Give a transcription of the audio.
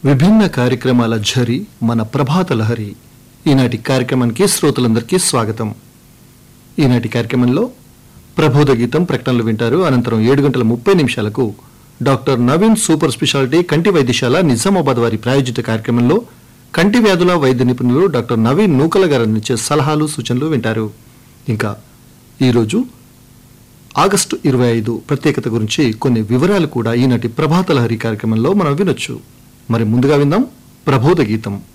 విభిన్న కార్యక్రమాల ఝరి మన ప్రభాత లహరి ఈనాటి కార్యక్రమానికి శ్రోతలందరికీ స్వాగతం ఈనాటి కార్యక్రమంలో ప్రబోధ గీతం ప్రకటనలు వింటారు అనంతరం ఏడు గంటల ముప్పై నిమిషాలకు డాక్టర్ నవీన్ సూపర్ స్పెషాలిటీ కంటి వైద్యశాల నిజామాబాద్ వారి ప్రాయోజిత కార్యక్రమంలో కంటి వ్యాధుల వైద్య నిపుణులు డాక్టర్ నవీన్ నూకల గారు అందించే సలహాలు సూచనలు వింటారు ఇంకా ఈరోజు ఆగస్టు ఇరవై ఐదు ప్రత్యేకత గురించి కొన్ని వివరాలు కూడా ఈనాటి ప్రభాత లహరి కార్యక్రమంలో మనం వినొచ్చు మరి ముందుగా విందాం ప్రబోధ గీతం